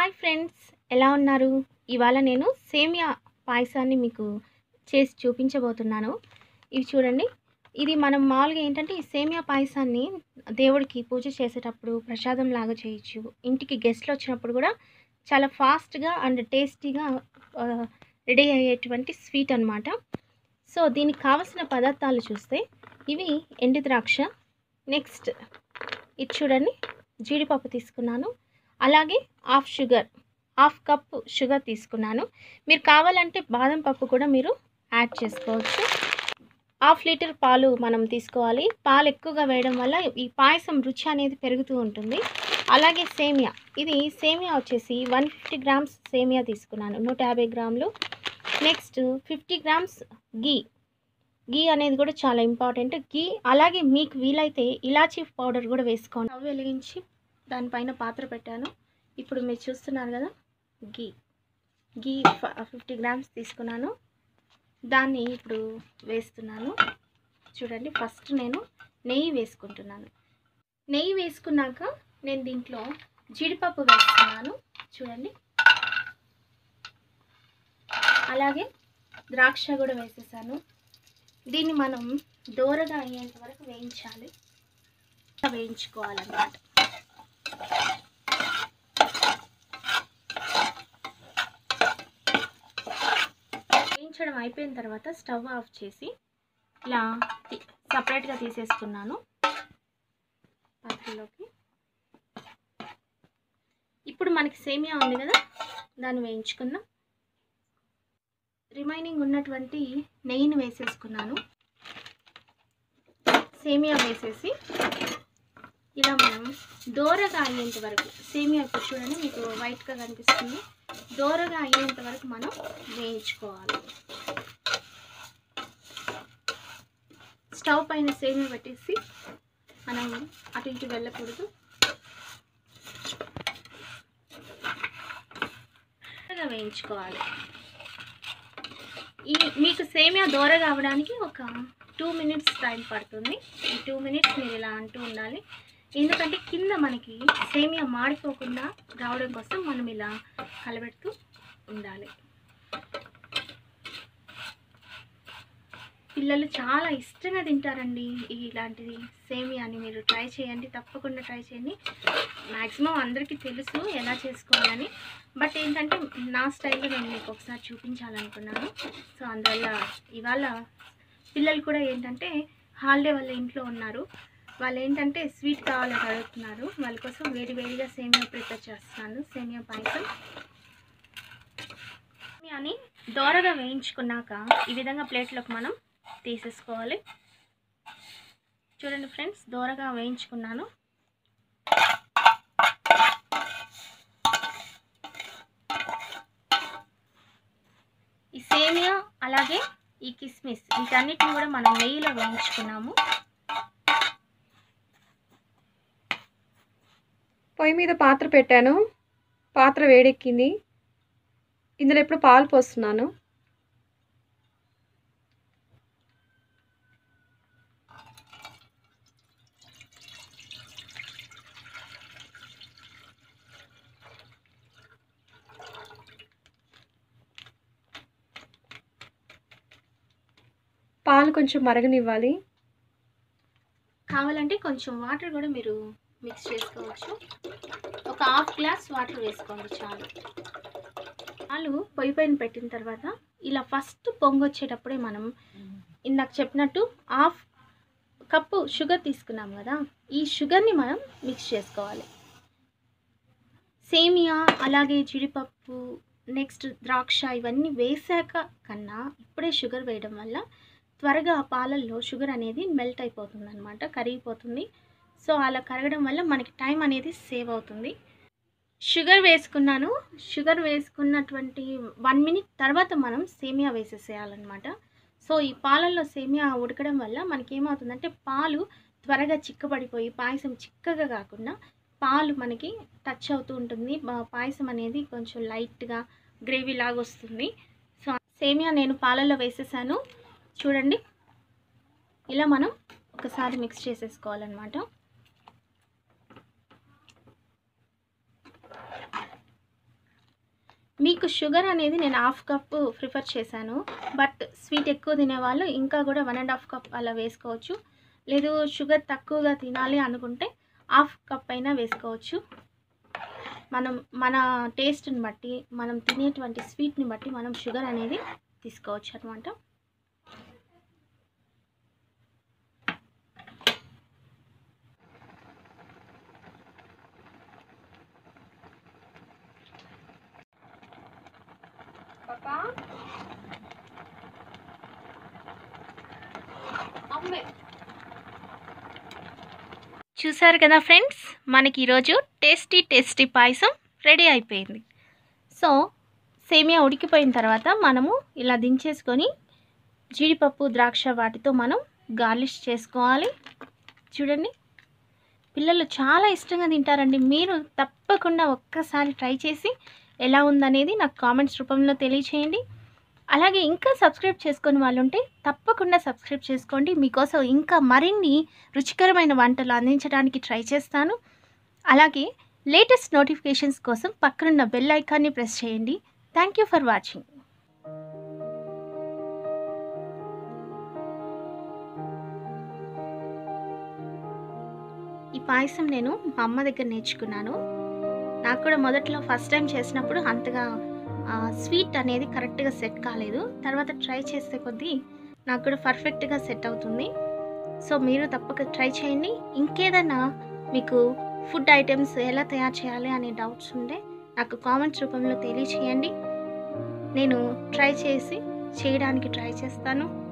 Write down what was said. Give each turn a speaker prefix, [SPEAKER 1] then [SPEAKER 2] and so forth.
[SPEAKER 1] hi friends ఎలా ఉన్నారు ఇవాళ నేను సేమియా పాయసాన్ని మీకు చేసి చూపించబోతున్నాను ఇవి చూడండి ఇది మనం మామూలుగా ఏంటంటే ఈ సేమియా పాయసాన్ని దేవుడికి పూజ చేసేటప్పుడు ప్రసాదం లాగా చేయొచ్చు ఇంటికి గెస్ట్లు వచ్చినప్పుడు కూడా చాలా ఫాస్ట్గా అండ్ టేస్టీగా రెడీ అయ్యేటువంటి స్వీట్ అన్నమాట సో దీనికి కావలసిన పదార్థాలు చూస్తే ఇవి ఎండు ద్రాక్ష నెక్స్ట్ ఇది చూడండి జీడిపప్పు తీసుకున్నాను అలాగే half sugar half cup sugar తీసుకున్నాను మీరు కావాలంటే బాదం పప్పు కూడా మీరు యాడ్ చేసుకోవచ్చు హాఫ్ లీటర్ పాలు మనం తీసుకోవాలి పాలు ఎక్కువగా వేయడం వల్ల ఈ పాయసం రుచి అనేది పెరుగుతూ ఉంటుంది అలాగే సేమియా ఇది సేమియా వచ్చేసి వన్ ఫిఫ్టీ గ్రామ్స్ సేమియా తీసుకున్నాను నూట యాభై గ్రాములు next fifty grams ghee ghee అనేది కూడా చాలా ఇంపార్టెంట్ గీ అలాగే మీకు వీలైతే ఇలాచీ పౌడర్ కూడా వేసుకోండి స్టవ్ వెలిగించి దానిపైన పాత్ర పెట్టాను ఇప్పుడు మీరు చూస్తున్నారు కదా గీ గీ ఫిఫ్టీ గ్రామ్స్ తీసుకున్నాను దాన్ని ఇప్పుడు వేస్తున్నాను చూడండి ఫస్ట్ నేను నెయ్యి వేసుకుంటున్నాను నెయ్యి వేసుకున్నాక నేను దీంట్లో జీడిపప్పు వేస్తున్నాను చూడండి అలాగే ద్రాక్ష కూడా వేసేసాను దీన్ని మనం దోరగా అయ్యేంత వరకు వేయించాలి వేయించుకోవాలన్నమాట వేయించడం అయిపోయిన తర్వాత స్టవ్ ఆఫ్ చేసి ఇలా సపరేట్గా తీసేసుకున్నాను పాత్రలోకి ఇప్పుడు మనకి సేమియా ఉంది కదా దాన్ని వేయించుకుందాం రిమైనింగ్ ఉన్నటువంటి నెయ్యిని వేసేసుకున్నాను సేమియా వేసేసి ఇలా మనం దోరగా అయ్యేంత వరకు సేమియా ఇప్పుడు చూడండి మీకు వైట్గా కనిపిస్తుంది దోరగా అయ్యేంత వరకు మనం వేయించుకోవాలి స్టవ్ పైన సేమియా పెట్టేసి మనం అటు ఇటు వెళ్ళకూడదు వేయించుకోవాలి ఈ మీకు సేమియా దోరగా అవ్వడానికి ఒక టూ మినిట్స్ టైం పడుతుంది ఈ టూ మినిట్స్ మీరు ఇలా అంటూ ఉండాలి ఎందుకంటే కింద మనకి సేమియా మాడిపోకుండా రావడం కోసం మనం ఇలా కలబెడుతూ ఉండాలి పిల్లలు చాలా ఇష్టంగా తింటారండి ఇలాంటిది సేమియాని మీరు ట్రై చేయండి తప్పకుండా ట్రై చేయండి మ్యాక్సిమం అందరికీ తెలుసు ఎలా చేసుకోవాలని బట్ ఏంటంటే నా స్టైల్లో నేను మీకు ఒకసారి చూపించాలనుకున్నాను సో అందువల్ల ఇవాళ పిల్లలు కూడా ఏంటంటే హాలిడే వాళ్ళ ఇంట్లో ఉన్నారు వాళ్ళు ఏంటంటే స్వీట్ కావాలని అడుగుతున్నారు వాళ్ళ కోసం వేడి వేడిగా సేమియా ప్రిపేర్ చేస్తున్నాను సేమియా పాయసం సేమియాని దోరగా వేయించుకున్నాక ఈ విధంగా ప్లేట్లోకి మనం తీసేసుకోవాలి చూడండి ఫ్రెండ్స్ దోరగా వేయించుకున్నాను ఈ సేమియా అలాగే ఈ కిస్మిస్ వీటన్నిటిని కూడా మనం నెయ్యిలో వేయించుకున్నాము
[SPEAKER 2] పొయ్యి మీద పాత్ర పెట్టాను పాత్ర వేడెక్కింది ఇందులో ఇప్పుడు పాలు పోస్తున్నాను పాలు కొంచెం మరగనివ్వాలి
[SPEAKER 1] కావాలంటే కొంచెం వాటర్ కూడా మీరు మిక్స్ చేసుకోవచ్చు ఒక హాఫ్ గ్లాస్ వాటర్ వేసుకోండి చాలు పాలు పొయ్యి పైన పెట్టిన తర్వాత ఇలా ఫస్ట్ పొంగొచ్చేటప్పుడే మనం ఇందాక చెప్పినట్టు హాఫ్ కప్పు షుగర్ తీసుకున్నాం కదా ఈ షుగర్ని మనం మిక్స్ చేసుకోవాలి సేమియా అలాగే జీడిపప్పు నెక్స్ట్ ద్రాక్ష ఇవన్నీ వేసాక కన్నా ఇప్పుడే షుగర్ వేయడం వల్ల త్వరగా ఆ పాలల్లో షుగర్ అనేది మెల్ట్ అయిపోతుంది అనమాట కరిగిపోతుంది సో అలా కరగడం వల్ల మనకి టైం అనేది సేవ్ అవుతుంది షుగర్ వేసుకున్నాను షుగర్ వేసుకున్నటువంటి వన్ మినిట్ తర్వాత మనం సేమియా వేసేసేయాలన్నమాట సో ఈ పాలల్లో సేమియా ఉడకడం వల్ల మనకి ఏమవుతుందంటే పాలు త్వరగా చిక్కబడిపోయి పాయసం చిక్కగా కాకుండా పాలు మనకి టచ్ అవుతూ ఉంటుంది పాయసం అనేది కొంచెం లైట్గా గ్రేవీ లాగా వస్తుంది సో సేమియా నేను పాలల్లో వేసేసాను చూడండి ఇలా మనం ఒకసారి మిక్స్ చేసేసుకోవాలన్నమాట మీకు షుగర్ అనేది నేను హాఫ్ కప్ ప్రిఫర్ చేశాను బట్ స్వీట్ ఎక్కువ తినేవాళ్ళు ఇంకా కూడా వన్ అండ్ హాఫ్ కప్ అలా వేసుకోవచ్చు లేదు షుగర్ తక్కువగా తినాలి అనుకుంటే హాఫ్ కప్ అయినా వేసుకోవచ్చు మనం మన టేస్ట్ని బట్టి మనం తినేటువంటి స్వీట్ని బట్టి మనం షుగర్ అనేది తీసుకోవచ్చు అనమాట
[SPEAKER 2] పాపా అమ్మే
[SPEAKER 1] చూసారు కదా ఫ్రెండ్స్ మనకి ఈరోజు టేస్టీ టేస్టీ పాయసం రెడీ అయిపోయింది సో సేమియా ఉడికిపోయిన తర్వాత మనము ఇలా దించేసుకొని జీడిపప్పు ద్రాక్ష వాటితో మనం గార్లిష్ చేసుకోవాలి చూడండి పిల్లలు చాలా ఇష్టంగా తింటారండి మీరు తప్పకుండా ఒక్కసారి ట్రై చేసి ఎలా ఉందనేది నాకు కామెంట్స్ రూపంలో తెలియచేయండి అలాగే ఇంకా సబ్స్క్రైబ్ చేసుకొని వాళ్ళు ఉంటే తప్పకుండా సబ్స్క్రైబ్ చేసుకోండి మీకోసం ఇంకా మరిన్ని రుచికరమైన వంటలు అందించడానికి ట్రై చేస్తాను అలాగే లేటెస్ట్ నోటిఫికేషన్స్ కోసం పక్కనున్న బెల్ ఐకాన్ని ప్రెస్ చేయండి థ్యాంక్ యూ ఫర్ వాచింగ్ ఈ పాయసం నేను మా అమ్మ దగ్గర నేర్చుకున్నాను నాకు కూడా మొదట్లో ఫస్ట్ టైం చేసినప్పుడు అంతగా స్వీట్ అనేది కరెక్ట్గా సెట్ కాలేదు తర్వాత ట్రై చేస్తే కొద్దీ నాకు కూడా పర్ఫెక్ట్గా సెట్ అవుతుంది సో మీరు తప్పక ట్రై చేయండి ఇంకేదైనా మీకు ఫుడ్ ఐటమ్స్ ఎలా తయారు చేయాలి అనే డౌట్స్ ఉంటే నాకు కామెంట్స్ రూపంలో తెలియచేయండి నేను ట్రై చేసి చేయడానికి ట్రై చేస్తాను